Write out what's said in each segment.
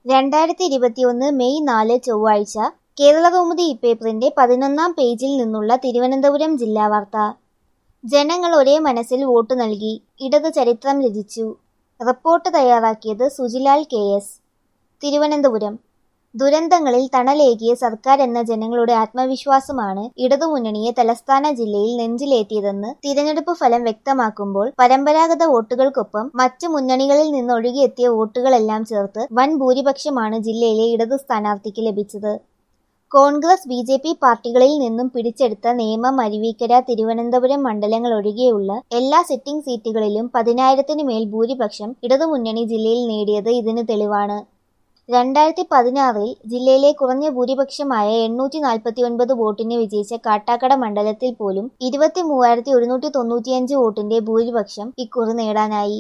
രണ്ടായിരത്തി ഇരുപത്തിയൊന്ന് മെയ് നാല് ചൊവ്വാഴ്ച കേരളകൗമുദി ഇപ്പേപ്പറിന്റെ പതിനൊന്നാം പേജിൽ നിന്നുള്ള തിരുവനന്തപുരം ജില്ലാ വാർത്ത ജനങ്ങൾ ഒരേ മനസ്സിൽ വോട്ട് നൽകി ഇടത് ചരിത്രം രചിച്ചു റിപ്പോർട്ട് തയ്യാറാക്കിയത് സുജിലാൽ കെ എസ് തിരുവനന്തപുരം ദുരന്തങ്ങളിൽ തണലേകിയ സർക്കാർ എന്ന ജനങ്ങളുടെ ആത്മവിശ്വാസമാണ് ഇടതുമുന്നണിയെ തലസ്ഥാന ജില്ലയിൽ നെഞ്ചിലേറ്റിയതെന്ന് തിരഞ്ഞെടുപ്പ് ഫലം വ്യക്തമാക്കുമ്പോൾ പരമ്പരാഗത വോട്ടുകൾക്കൊപ്പം മറ്റ് മുന്നണികളിൽ നിന്ന് ഒഴുകിയെത്തിയ വോട്ടുകളെല്ലാം ചേർത്ത് വൻ ഭൂരിപക്ഷമാണ് ജില്ലയിലെ ഇടതു സ്ഥാനാർത്ഥിക്ക് ലഭിച്ചത് കോൺഗ്രസ് ബി ജെ പി പാർട്ടികളിൽ നിന്നും പിടിച്ചെടുത്ത നേമം അരുവിക്കര തിരുവനന്തപുരം മണ്ഡലങ്ങൾ ഒഴികെയുള്ള എല്ലാ സിറ്റിംഗ് സീറ്റുകളിലും പതിനായിരത്തിന് മേൽ ഭൂരിപക്ഷം ഇടതുമുന്നണി ജില്ലയിൽ നേടിയത് ഇതിന് തെളിവാണ് രണ്ടായിരത്തി പതിനാറിൽ ജില്ലയിലെ കുറഞ്ഞ ഭൂരിപക്ഷമായ എണ്ണൂറ്റി നാൽപ്പത്തി ഒൻപത് വോട്ടിന് വിജയിച്ച കാട്ടാക്കട മണ്ഡലത്തിൽ പോലും ഇരുപത്തി മൂവായിരത്തി ഒരുന്നൂറ്റി തൊണ്ണൂറ്റിയഞ്ച് വോട്ടിന്റെ ഭൂരിപക്ഷം ഇക്കുറി നേടാനായി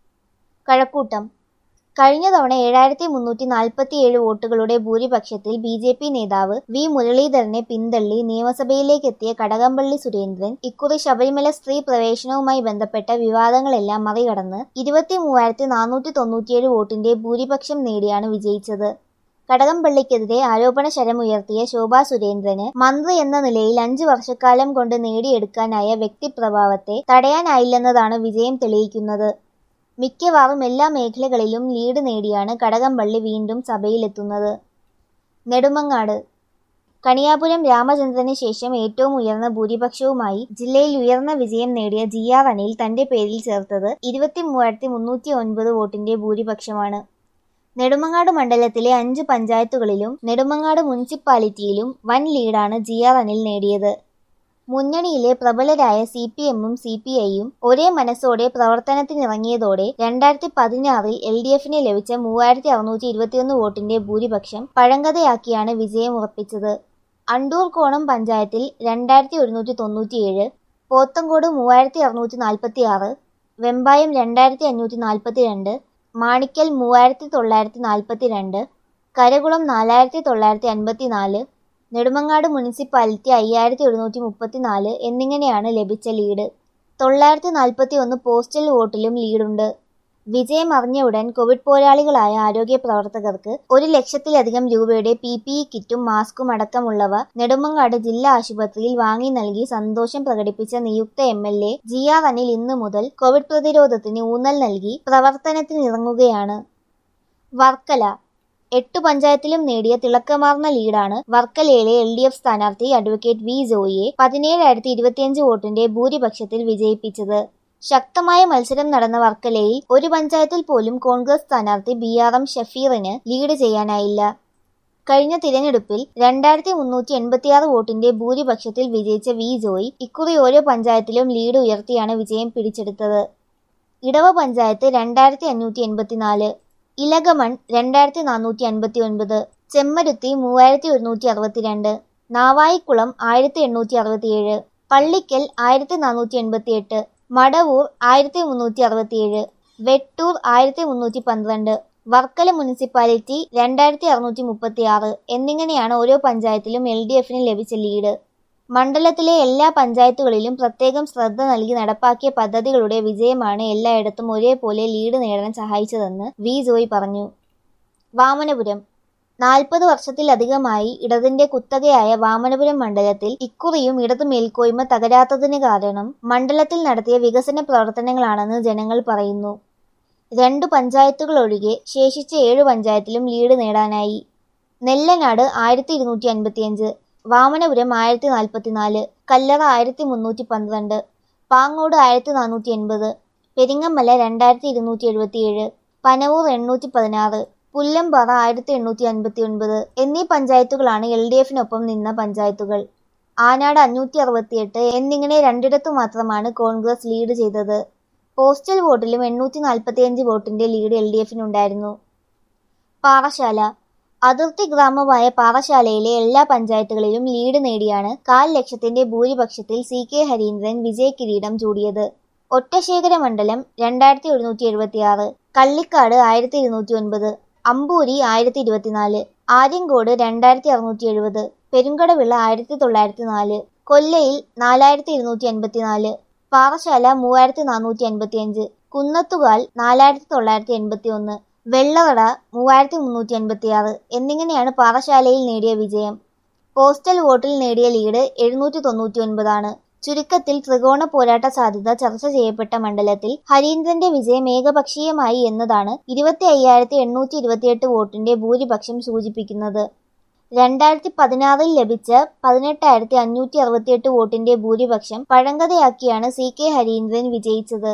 കഴക്കൂട്ടം കഴിഞ്ഞ തവണ ഏഴായിരത്തി മുന്നൂറ്റി നാൽപ്പത്തിയേഴ് വോട്ടുകളുടെ ഭൂരിപക്ഷത്തിൽ ബി ജെ പി നേതാവ് വി മുരളീധരനെ പിന്തള്ളി നിയമസഭയിലേക്കെത്തിയ കടകംപള്ളി സുരേന്ദ്രൻ ഇക്കുറി ശബരിമല സ്ത്രീ പ്രവേശനവുമായി ബന്ധപ്പെട്ട വിവാദങ്ങളെല്ലാം മറികടന്ന് ഇരുപത്തി മൂവായിരത്തി നാനൂറ്റി തൊണ്ണൂറ്റിയേഴ് വോട്ടിന്റെ ഭൂരിപക്ഷം നേടിയാണ് വിജയിച്ചത് കടകംപള്ളിക്കെതിരെ ആരോപണ ശരമുയർത്തിയ ശോഭാ സുരേന്ദ്രന് മന്ത്രി എന്ന നിലയിൽ അഞ്ചു വർഷക്കാലം കൊണ്ട് നേടിയെടുക്കാനായ വ്യക്തിപ്രഭാവത്തെ തടയാനായില്ലെന്നതാണ് വിജയം തെളിയിക്കുന്നത് മിക്കവാറും എല്ലാ മേഖലകളിലും ലീഡ് നേടിയാണ് കടകംപള്ളി വീണ്ടും സഭയിലെത്തുന്നത് നെടുമങ്ങാട് കണിയാപുരം രാമചന്ദ്രന് ശേഷം ഏറ്റവും ഉയർന്ന ഭൂരിപക്ഷവുമായി ജില്ലയിൽ ഉയർന്ന വിജയം നേടിയ ജി ആർ അനിൽ തന്റെ പേരിൽ ചേർത്തത് ഇരുപത്തി മൂവായിരത്തി മുന്നൂറ്റി ഒൻപത് വോട്ടിന്റെ ഭൂരിപക്ഷമാണ് നെടുമങ്ങാട് മണ്ഡലത്തിലെ അഞ്ച് പഞ്ചായത്തുകളിലും നെടുമങ്ങാട് മുനിസിപ്പാലിറ്റിയിലും വൻ ലീഡാണ് ജി ആർ അനിൽ നേടിയത് മുന്നണിയിലെ പ്രബലരായ സി പി എമ്മും സി പി ഐയും ഒരേ മനസ്സോടെ പ്രവർത്തനത്തിനിറങ്ങിയതോടെ രണ്ടായിരത്തി പതിനാറിൽ എൽ ഡി എഫിന് ലഭിച്ച മൂവായിരത്തി അറുന്നൂറ്റി ഇരുപത്തിയൊന്ന് വോട്ടിന്റെ ഭൂരിപക്ഷം പഴങ്കഥയാക്കിയാണ് വിജയം ഉറപ്പിച്ചത് അണ്ടൂർ കോണം പഞ്ചായത്തിൽ രണ്ടായിരത്തി ഒരുന്നൂറ്റി തൊണ്ണൂറ്റിയേഴ് പോത്തങ്കോട് മൂവായിരത്തി അറുന്നൂറ്റി നാൽപ്പത്തി ആറ് വെമ്പായം രണ്ടായിരത്തി അഞ്ഞൂറ്റി നാൽപ്പത്തി രണ്ട് മാണിക്കൽ മൂവായിരത്തി തൊള്ളായിരത്തി നാൽപ്പത്തി രണ്ട് കരകുളം നാലായിരത്തി തൊള്ളായിരത്തി അൻപത്തി നാല് നെടുമങ്ങാട് മുനിസിപ്പാലിറ്റി അയ്യായിരത്തി ഒരുന്നൂറ്റി മുപ്പത്തിനാല് എന്നിങ്ങനെയാണ് ലഭിച്ച ലീഡ് തൊള്ളായിരത്തി നാൽപ്പത്തി ഒന്ന് പോസ്റ്റൽ വോട്ടിലും ലീഡുണ്ട് വിജയം അറിഞ്ഞ ഉടൻ കോവിഡ് പോരാളികളായ ആരോഗ്യ പ്രവർത്തകർക്ക് ഒരു ലക്ഷത്തിലധികം രൂപയുടെ പി പി ഇ കിറ്റും മാസ്കും അടക്കമുള്ളവ നെടുമങ്ങാട് ജില്ലാ ആശുപത്രിയിൽ വാങ്ങി നൽകി സന്തോഷം പ്രകടിപ്പിച്ച നിയുക്ത M L A G R Anil ഇന്നു മുതൽ കോവിഡ് പ്രതിരോധത്തിന് ഊന്നൽ നൽകി പ്രവർത്തനത്തിനിറങ്ങുകയാണ് വർക്കല എട്ടു പഞ്ചായത്തിലും നേടിയ തിളക്കമാർന്ന ലീഡാണ് വർക്കലയിലെ എൽ ഡി എഫ് സ്ഥാനാർത്ഥി അഡ്വക്കേറ്റ് വി ജോയിയെ പതിനേഴായിരത്തി ഇരുപത്തിയഞ്ച് വോട്ടിന്റെ ഭൂരിപക്ഷത്തിൽ വിജയിപ്പിച്ചത് ശക്തമായ മത്സരം നടന്ന വർക്കലയിൽ ഒരു പഞ്ചായത്തിൽ പോലും കോൺഗ്രസ് സ്ഥാനാർത്ഥി ബി ആർ എം ഷഫീറിന് ലീഡ് ചെയ്യാനായില്ല കഴിഞ്ഞ തിരഞ്ഞെടുപ്പിൽ രണ്ടായിരത്തി മുന്നൂറ്റി എൺപത്തിയാറ് വോട്ടിന്റെ ഭൂരിപക്ഷത്തിൽ വിജയിച്ച വി ജോയി ഇക്കുറി ഓരോ പഞ്ചായത്തിലും ലീഡ് ഉയർത്തിയാണ് വിജയം പിടിച്ചെടുത്തത് ഇടവ പഞ്ചായത്ത് രണ്ടായിരത്തി അഞ്ഞൂറ്റി എൺപത്തിനാല് ഇലകമൺ രണ്ടായിരത്തി നാനൂറ്റി അൻപത്തി ഒൻപത് ചെമ്മരുത്തി മൂവായിരത്തി ഒരുന്നൂറ്റി അറുപത്തിരണ്ട് നാവായിക്കുളം ആയിരത്തി എണ്ണൂറ്റി അറുപത്തിയേഴ് പള്ളിക്കൽ ആയിരത്തി നാനൂറ്റി എൺപത്തി എട്ട് മടവൂർ ആയിരത്തി മുന്നൂറ്റി അറുപത്തിയേഴ് വെട്ടൂർ ആയിരത്തി മുന്നൂറ്റി പന്ത്രണ്ട് വർക്കല മുനിസിപ്പാലിറ്റി രണ്ടായിരത്തി അറുന്നൂറ്റി മുപ്പത്തി ആറ് എന്നിങ്ങനെയാണ് ഓരോ പഞ്ചായത്തിലും എൽ ഡി എഫിന് ലഭിച്ച ലീഡ് മണ്ഡലത്തിലെ എല്ലാ പഞ്ചായത്തുകളിലും പ്രത്യേകം ശ്രദ്ധ നൽകി നടപ്പാക്കിയ പദ്ധതികളുടെ വിജയമാണ് എല്ലായിടത്തും ഒരേപോലെ ലീഡ് നേടാൻ സഹായിച്ചതെന്ന് വി ജോയ് പറഞ്ഞു വാമനപുരം നാൽപ്പത് വർഷത്തിലധികമായി ഇടതിന്റെ കുത്തകയായ വാമനപുരം മണ്ഡലത്തിൽ ഇക്കുറിയും ഇടതു മേൽക്കോയ്മ തകരാത്തതിന് കാരണം മണ്ഡലത്തിൽ നടത്തിയ വികസന പ്രവർത്തനങ്ങളാണെന്ന് ജനങ്ങൾ പറയുന്നു രണ്ടു പഞ്ചായത്തുകൾ ഒഴികെ ശേഷിച്ച ഏഴു പഞ്ചായത്തിലും ലീഡ് നേടാനായി നെല്ലനാട് ആയിരത്തി ഇരുന്നൂറ്റി അൻപത്തിയഞ്ച് വാമനപുരം ആയിരത്തി നാൽപ്പത്തിനാല് കല്ലറ ആയിരത്തി മുന്നൂറ്റി പന്ത്രണ്ട് പാങ്ങോട് ആയിരത്തി നാനൂറ്റി എൺപത് പെരിങ്ങമല രണ്ടായിരത്തി ഇരുന്നൂറ്റി എഴുപത്തിയേഴ് പനവൂർ എണ്ണൂറ്റി പതിനാറ് പുല്ലമ്പാറ ആയിരത്തി എണ്ണൂറ്റി അൻപത്തി ഒൻപത് എന്നീ പഞ്ചായത്തുകളാണ് എൽ ഡി എഫിനൊപ്പം നിന്ന പഞ്ചായത്തുകൾ ആനാട് അഞ്ഞൂറ്റി അറുപത്തിയെട്ട് എന്നിങ്ങനെ രണ്ടിടത്തു മാത്രമാണ് കോൺഗ്രസ് ലീഡ് ചെയ്തത് പോസ്റ്റൽ വോട്ടിലും എണ്ണൂറ്റി നാൽപ്പത്തിയഞ്ച് വോട്ടിന്റെ ലീഡ് എൽ ഡി എഫിനുണ്ടായിരുന്നു പാറശാല അതിർത്തി ഗ്രാമമായ പാറശാലയിലെ എല്ലാ പഞ്ചായത്തുകളിലും ലീഡ് നേടിയാണ് കാൽ ലക്ഷത്തിന്റെ ഭൂരിപക്ഷത്തിൽ സി കെ ഹരീന്ദ്രൻ വിജയ കിരീടം ചൂടിയത് ഒറ്റശേഖര മണ്ഡലം രണ്ടായിരത്തി ഒരുന്നൂറ്റി എഴുപത്തിയാറ് കള്ളിക്കാട് ആയിരത്തി ഇരുന്നൂറ്റി ഒൻപത് അമ്പൂരി ആയിരത്തി ഇരുപത്തിനാല് ആര്യങ്കോട് രണ്ടായിരത്തി അറുന്നൂറ്റി എഴുപത് പെരുങ്കടവിള ആയിരത്തി തൊള്ളായിരത്തി നാല് കൊല്ലയിൽ നാലായിരത്തി ഇരുന്നൂറ്റി അൻപത്തിനാല് പാറശാല മൂവായിരത്തി നാനൂറ്റി അൻപത്തിയഞ്ച് കുന്നത്തുകാൽ നാലായിരത്തി തൊള്ളായിരത്തി എൺപത്തി ഒന്ന് വെള്ളവട മൂവായിരത്തി മുന്നൂറ്റി അൻപത്തിയാറ് എന്നിങ്ങനെയാണ് പാറശാലയിൽ നേടിയ വിജയം പോസ്റ്റൽ വോട്ടിൽ നേടിയ ലീഡ് എഴുന്നൂറ്റി തൊണ്ണൂറ്റി ഒൻപതാണ് ചുരുക്കത്തിൽ ത്രികോണ പോരാട്ട സാധ്യത ചർച്ച ചെയ്യപ്പെട്ട മണ്ഡലത്തിൽ ഹരീന്ദ്രന്റെ വിജയം ഏകപക്ഷീയമായി എന്നതാണ് ഇരുപത്തി അയ്യായിരത്തി എണ്ണൂറ്റി ഇരുപത്തിയെട്ട് വോട്ടിന്റെ ഭൂരിപക്ഷം സൂചിപ്പിക്കുന്നത് രണ്ടായിരത്തി പതിനാറിൽ ലഭിച്ച പതിനെട്ടായിരത്തി അഞ്ഞൂറ്റി അറുപത്തിയെട്ട് വോട്ടിന്റെ ഭൂരിപക്ഷം പഴങ്കഥയാക്കിയാണ് സി കെ ഹരീന്ദ്രൻ വിജയിച്ചത്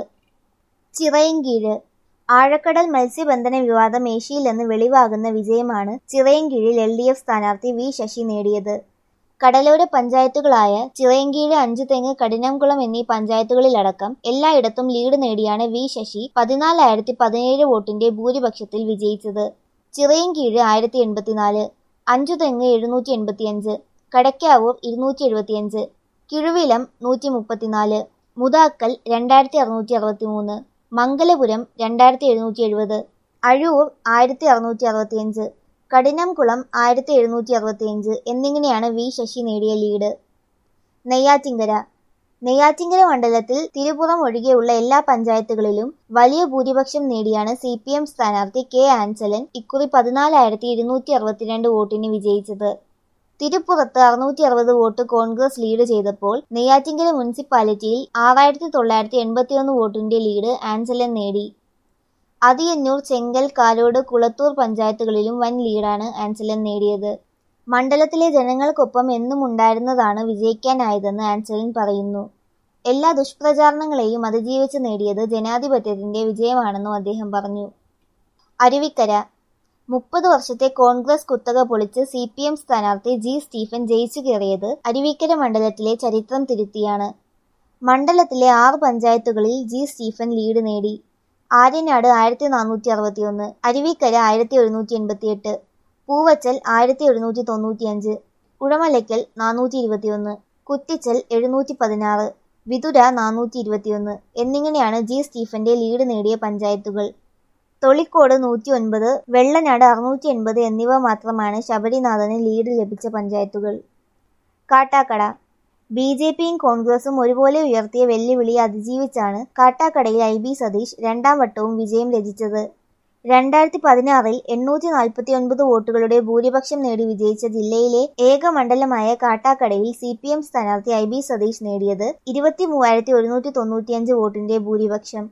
ചിറയൻകീഴ് ആഴക്കടൽ മത്സ്യബന്ധന വിവാദം ഏഷ്യയിലെന്ന് വെളിവാകുന്ന വിജയമാണ് ചിറയൻകീഴിൽ എൽ ഡി എഫ് സ്ഥാനാർത്ഥി വി ശശി നേടിയത് കടലോര പഞ്ചായത്തുകളായ ചിറയൻകീഴ് അഞ്ചുതെങ്ങ് കഠിനംകുളം എന്നീ പഞ്ചായത്തുകളിലടക്കം എല്ലായിടത്തും ലീഡ് നേടിയാണ് വി ശശി പതിനാലായിരത്തി പതിനേഴ് വോട്ടിന്റെ ഭൂരിപക്ഷത്തിൽ വിജയിച്ചത് ചിറയൻകീഴ് ആയിരത്തി എൺപത്തിനാല് അഞ്ചുതെങ്ങ് എഴുന്നൂറ്റി എൺപത്തിയഞ്ച് കടയ്ക്കാവൂർ ഇരുന്നൂറ്റി എഴുപത്തിയഞ്ച് കിഴുവിലം നൂറ്റി മുപ്പത്തിനാല് മുതാക്കൽ രണ്ടായിരത്തി അറുന്നൂറ്റി അറുപത്തി മൂന്ന് മംഗലപുരം രണ്ടായിരത്തി എഴുന്നൂറ്റി എഴുപത് അഴൂർ ആയിരത്തി അറുന്നൂറ്റി അറുപത്തിയഞ്ച് കഠിനംകുളം ആയിരത്തി എഴുന്നൂറ്റി അറുപത്തിയഞ്ച് എന്നിങ്ങനെയാണ് വി ശശി നേടിയ ലീഡ് നെയ്യാറ്റിങ്കര നെയ്യാറ്റിങ്കര മണ്ഡലത്തിൽ തിരുപുറം ഒഴികെയുള്ള എല്ലാ പഞ്ചായത്തുകളിലും വലിയ ഭൂരിപക്ഷം നേടിയാണ് സി പി എം സ്ഥാനാർത്ഥി കെ ആൻസലൻ ഇക്കുറി പതിനാലായിരത്തി ഇരുന്നൂറ്റി അറുപത്തിരണ്ട് വോട്ടിന് വിജയിച്ചത് തിരുപ്പുറത്ത് അറുന്നൂറ്റി അറുപത് വോട്ട് കോൺഗ്രസ് ലീഡ് ചെയ്തപ്പോൾ നെയ്യാറ്റിങ്കര മുനിസിപ്പാലിറ്റിയിൽ ആറായിരത്തി തൊള്ളായിരത്തി എൺപത്തിയൊന്ന് വോട്ടിന്റെ ലീഡ് ആൻസലൻ നേടി അതിയന്നൂർ ചെങ്കൽ കാരോട് കുളത്തൂർ പഞ്ചായത്തുകളിലും വൻ ലീഡാണ് ആൻസലൻ നേടിയത് മണ്ഡലത്തിലെ ജനങ്ങൾക്കൊപ്പം എന്നും ഉണ്ടായിരുന്നതാണ് വിജയിക്കാനായതെന്ന് ആൻസലൻ പറയുന്നു എല്ലാ ദുഷ്പ്രചാരണങ്ങളെയും അതിജീവിച്ച് നേടിയത് ജനാധിപത്യത്തിന്റെ വിജയമാണെന്നും അദ്ദേഹം പറഞ്ഞു അരുവിക്കര മുപ്പത് വർഷത്തെ കോൺഗ്രസ് കുത്തക പൊളിച്ച് സി പി എം സ്ഥാനാർത്ഥി ജി സ്റ്റീഫൻ ജയിച്ചു കയറിയത് അരുവിക്കര മണ്ഡലത്തിലെ ചരിത്രം തിരുത്തിയാണ് മണ്ഡലത്തിലെ ആറ് പഞ്ചായത്തുകളിൽ ജി സ്റ്റീഫൻ ലീഡ് നേടി ആര്യനാട് ആയിരത്തി നാനൂറ്റി അറുപത്തിയൊന്ന് അരുവിക്കര ആയിരത്തി ഒരുന്നൂറ്റി എൺപത്തിയെട്ട് പൂവച്ചൽ ആയിരത്തി ഒരുന്നൂറ്റി തൊണ്ണൂറ്റിയഞ്ച് ഉഴമലയ്ക്കൽ നാനൂറ്റി ഇരുപത്തിയൊന്ന് കുറ്റിച്ചൽ എഴുന്നൂറ്റി പതിനാറ് വിതുര നാനൂറ്റി ഇരുപത്തിയൊന്ന് എന്നിങ്ങനെയാണ് ജി സ്റ്റീഫന്റെ ലീഡ് നേടിയ പഞ്ചായത്തുകൾ തൊളിക്കോട് നൂറ്റി ഒൻപത് വെള്ളനാട് അറുന്നൂറ്റി എൺപത് എന്നിവ മാത്രമാണ് ശബരിനാഥന് ലീഡ് ലഭിച്ച പഞ്ചായത്തുകൾ കാട്ടാക്കട ബി ജെ പിയും കോൺഗ്രസും ഒരുപോലെ ഉയർത്തിയ വെല്ലുവിളി അതിജീവിച്ചാണ് കാട്ടാക്കടയിൽ ഐ ബി സതീഷ് രണ്ടാം വട്ടവും വിജയം രചിച്ചത് രണ്ടായിരത്തി പതിനാറിൽ എണ്ണൂറ്റി നാൽപ്പത്തി ഒൻപത് വോട്ടുകളുടെ ഭൂരിപക്ഷം നേടി വിജയിച്ച ജില്ലയിലെ ഏക മണ്ഡലമായ കാട്ടാക്കടയിൽ സി പി എം സ്ഥാനാർത്ഥി ഐ ബി സതീഷ് നേടിയത് ഇരുപത്തി മൂവായിരത്തി ഒരുന്നൂറ്റി തൊണ്ണൂറ്റിയഞ്ച് വോട്ടിന്റെ ഭൂരിപക്ഷം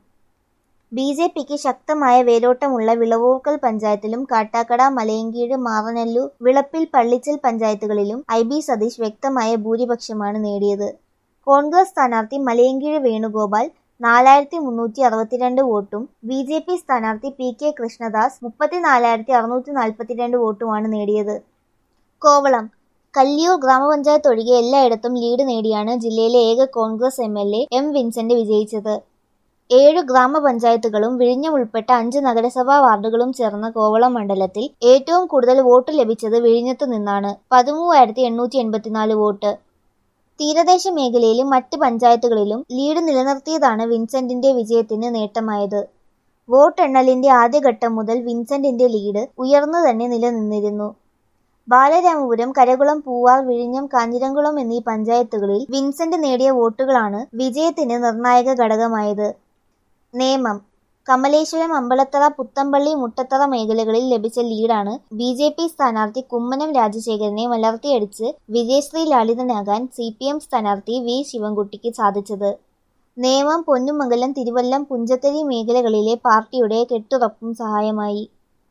ബി ജെ പിക്ക് ശക്തമായ വേരോട്ടമുള്ള വിളവൂർക്കൽ പഞ്ചായത്തിലും കാട്ടാക്കട മലയങ്കീഴ് മാറനല്ലൂർ വിളപ്പിൽ പള്ളിച്ചൽ പഞ്ചായത്തുകളിലും ഐ ബി സതീഷ് വ്യക്തമായ ഭൂരിപക്ഷമാണ് നേടിയത് കോൺഗ്രസ് സ്ഥാനാർത്ഥി മലയങ്കീഴ് വേണുഗോപാൽ നാലായിരത്തി മുന്നൂറ്റി അറുപത്തിരണ്ട് വോട്ടും ബി ജെ പി സ്ഥാനാർത്ഥി പി കെ കൃഷ്ണദാസ് മുപ്പത്തിനാലായിരത്തി അറുന്നൂറ്റി നാൽപ്പത്തിരണ്ട് വോട്ടുമാണ് നേടിയത് കോവളം കല്ലിയൂർ ഗ്രാമപഞ്ചായത്ത് ഒഴികെ എല്ലായിടത്തും ലീഡ് നേടിയാണ് ജില്ലയിലെ ഏക Congress M L A M Vincent വിജയിച്ചത് ഏഴു ഗ്രാമപഞ്ചായത്തുകളും വിഴിഞ്ഞം ഉൾപ്പെട്ട അഞ്ച് നഗരസഭാ വാർഡുകളും ചേർന്ന കോവളം മണ്ഡലത്തിൽ ഏറ്റവും കൂടുതൽ വോട്ട് ലഭിച്ചത് വിഴിഞ്ഞത്തു നിന്നാണ് പതിമൂവായിരത്തി എണ്ണൂറ്റി എൺപത്തിനാല് വോട്ട് തീരദേശ മേഖലയിലും മറ്റ് പഞ്ചായത്തുകളിലും ലീഡ് നിലനിർത്തിയതാണ് വിൻസെന്റിന്റെ വിജയത്തിന് നേട്ടമായത് വോട്ടെണ്ണലിന്റെ ആദ്യഘട്ടം മുതൽ വിൻസെന്റിന്റെ ലീഡ് ഉയർന്നു തന്നെ നിലനിന്നിരുന്നു ബാലരാമപുരം കരകുളം പൂവാർ വിഴിഞ്ഞം കാഞ്ഞിരംകുളം എന്നീ പഞ്ചായത്തുകളിൽ വിൻസെന്റ് നേടിയ വോട്ടുകളാണ് വിജയത്തിന് നിർണായക ഘടകമായത് നേമം കമലേശ്വരം അമ്പലത്തറ പുത്തമ്പള്ളി മുട്ടത്തറ മേഖലകളിൽ ലഭിച്ച ലീഡാണ് ബി ജെ പി സ്ഥാനാർത്ഥി കുമ്മനം രാജശേഖരനെ മലർത്തിയടിച്ച് വിജയശ്രീ ലാളിതനാകാൻ സി പി എം സ്ഥാനാർത്ഥി വി ശിവൻകുട്ടിക്ക് സാധിച്ചത് നേമം പൊന്നുമംഗലം തിരുവല്ലം പുഞ്ചത്തരി മേഖലകളിലെ പാർട്ടിയുടെ കെട്ടുറപ്പും സഹായമായി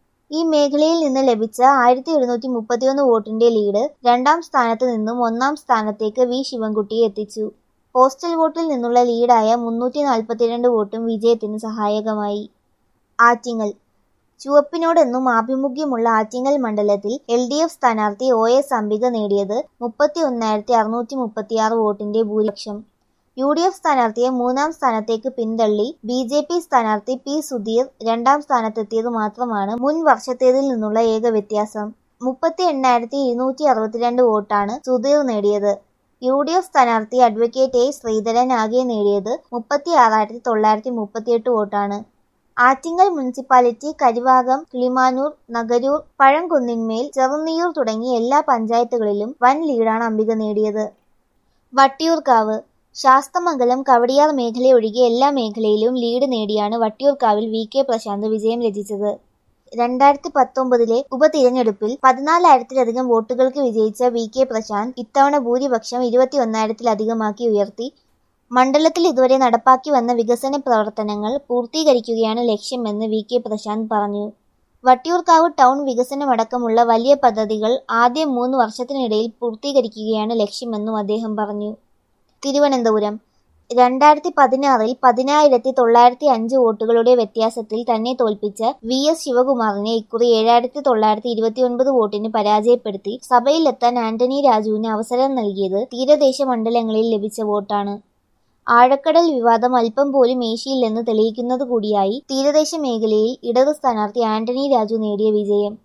ഈ മേഖലയിൽ നിന്ന് ലഭിച്ച ആയിരത്തി ഒരുന്നൂറ്റി മുപ്പത്തിയൊന്ന് വോട്ടിന്റെ ലീഡ് രണ്ടാം സ്ഥാനത്ത് നിന്നും ഒന്നാം സ്ഥാനത്തേക്ക് വി ശിവൻകുട്ടിയെ എത്തിച്ചു പോസ്റ്റൽ വോട്ടിൽ നിന്നുള്ള ലീഡായ മുന്നൂറ്റി നാൽപ്പത്തിരണ്ട് വോട്ടും വിജയത്തിന് സഹായകമായി ആറ്റിങ്ങൽ ചുവപ്പിനോടെന്നും ആഭിമുഖ്യമുള്ള ആറ്റിങ്ങൽ മണ്ഡലത്തിൽ എൽ ഡി എഫ് സ്ഥാനാർത്ഥി ഒ എസ് അംബിക നേടിയത് മുപ്പത്തി ഒന്നായിരത്തി അറുന്നൂറ്റി മുപ്പത്തിയാറ് വോട്ടിന്റെ ഭൂരിപക്ഷം യു ഡി എഫ് സ്ഥാനാർത്ഥിയെ മൂന്നാം സ്ഥാനത്തേക്ക് പിന്തള്ളി ബി ജെ പി സ്ഥാനാർത്ഥി പി സുധീർ രണ്ടാം സ്ഥാനത്തെത്തിയത് മാത്രമാണ് മുൻ വർഷത്തേതിൽ നിന്നുള്ള ഏക വ്യത്യാസം മുപ്പത്തി എണ്ണായിരത്തി ഇരുന്നൂറ്റി അറുപത്തിരണ്ട് വോട്ടാണ് സുധീർ നേടിയത് യു ഡി എഫ് സ്ഥാനാർത്ഥി അഡ്വക്കേറ്റ് എ ശ്രീധരൻ ആകെ നേടിയത് മുപ്പത്തി ആറായിരത്തി തൊള്ളായിരത്തി മുപ്പത്തിയെട്ട് വോട്ടാണ് ആറ്റിങ്ങൽ മുനിസിപ്പാലിറ്റി കരിവാകം കിളിമാനൂർ നഗരൂർ പഴംകുന്നിന്മേൽ ചെറുന്നിയൂർ തുടങ്ങി എല്ലാ പഞ്ചായത്തുകളിലും വൻ ലീഡാണ് അംബിക നേടിയത് വട്ടിയൂർക്കാവ് ശാസ്തമംഗലം കവടിയാർ മേഖലയൊഴികെ എല്ലാ മേഖലയിലും ലീഡ് നേടിയാണ് വട്ടിയൂർക്കാവിൽ വി കെ പ്രശാന്ത് വിജയം രചിച്ചത് രണ്ടായിരത്തി പത്തൊമ്പതിലെ ഉപതിരഞ്ഞെടുപ്പിൽ പതിനാലായിരത്തിലധികം വോട്ടുകൾക്ക് വിജയിച്ച വി കെ പ്രശാന്ത് ഇത്തവണ ഭൂരിപക്ഷം ഇരുപത്തിയൊന്നായിരത്തിലധികമാക്കി ഉയർത്തി മണ്ഡലത്തിൽ ഇതുവരെ നടപ്പാക്കി വന്ന വികസന പ്രവർത്തനങ്ങൾ പൂർത്തീകരിക്കുകയാണ് ലക്ഷ്യമെന്ന് വി കെ പ്രശാന്ത് പറഞ്ഞു വട്ടിയൂർക്കാവ് ടൗൺ വികസനമടക്കമുള്ള വലിയ പദ്ധതികൾ ആദ്യ മൂന്ന് വർഷത്തിനിടയിൽ പൂർത്തീകരിക്കുകയാണ് ലക്ഷ്യമെന്നും അദ്ദേഹം പറഞ്ഞു തിരുവനന്തപുരം രണ്ടായിരത്തി പതിനാറിൽ പതിനായിരത്തി തൊള്ളായിരത്തി അഞ്ച് വോട്ടുകളുടെ വ്യത്യാസത്തിൽ തന്നെ തോൽപ്പിച്ച വി എസ് ശിവകുമാറിനെ ഇക്കുറി ഏഴായിരത്തി തൊള്ളായിരത്തി ഇരുപത്തിയൊൻപത് വോട്ടിന് പരാജയപ്പെടുത്തി സഭയിലെത്താൻ ആന്റണി രാജുവിന് അവസരം നൽകിയത് തീരദേശ മണ്ഡലങ്ങളിൽ ലഭിച്ച വോട്ടാണ് ആഴക്കടൽ വിവാദം അല്പം പോലും ഏശിയില്ലെന്ന് തെളിയിക്കുന്നത് കൂടിയായി തീരദേശ മേഖലയിൽ ഇടത് സ്ഥാനാർത്ഥി ആന്റണി രാജു നേടിയ വിജയം